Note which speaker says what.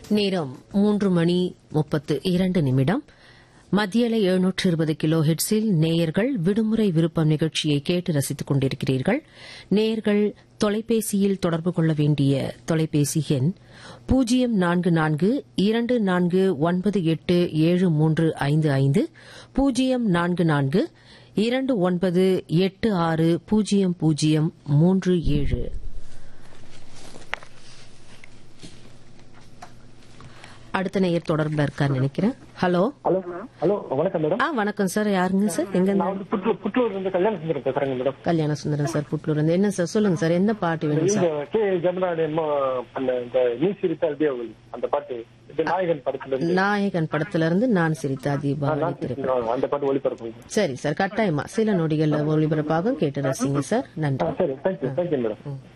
Speaker 1: நேரம் மூன்று மணி முப்பத்து இரண்டு நிமிடம் மத்தியலை எழுநூற்று இருபது கிலோ ஹெட்ஸில் நேயர்கள் விடுமுறை விருப்பம் நிகழ்ச்சியை கேட்டு ரசித்துக் கொண்டிருக்கிறீர்கள் நேயர்கள் தொலைபேசியில் தொடர்பு கொள்ள வேண்டிய தொலைபேசி எண் பூஜ்ஜியம் நான்கு நான்கு இரண்டு நான்கு ஒன்பது எட்டு ஏழு மூன்று ஐந்து ஐந்து பூஜ்ஜியம் நான்கு நான்கு இரண்டு ஒன்பது எட்டு ஆறு பூஜ்ஜியம் பூஜ்ஜியம் மூன்று ஏழு அடுத்த நேயர் தொடர்பில் இருக்கான்னு நினைக்கிறேன் ஹலோ
Speaker 2: ஹலோ ஹலோ வணக்கம் மேடம்
Speaker 1: ஆ வணக்கம் சார் யாருங்க சார் எங்க
Speaker 2: நான் வந்து புற்றூர் புற்றூர்ல இருந்து கல்யாண சுந்தரம் பேசுறேங்க மேடம்
Speaker 1: கல்யாண சுந்தரம் சார் புட்லூர் இருந்து என்ன சார் சொல்லுங்க சார் என்ன பாட்டு வேணும்
Speaker 2: இந்த
Speaker 1: சார்
Speaker 2: கே ஜமுனாடி அம்மா பண்ண இந்த நீ சிரித்த அல்பியாவல் அந்த பாட்டு இது நாயகன் படத்துல இருந்து
Speaker 1: நாயகன் படத்துல இருந்து நான் சிரித்தா தீபாவளி
Speaker 2: நான்
Speaker 1: திரைப்படம்
Speaker 2: சிரிக்கிறேன். அந்த பாட்டு ஒளிபரப்புங்க
Speaker 1: சரி சார் கட்டாயமா சில நொடிகள்ல ஒளிபரப்பாகும் கேட்டு ரசிங்க சார் நன்றி
Speaker 2: சரி தேங்க்யூ தேங்க்யூ மேடம்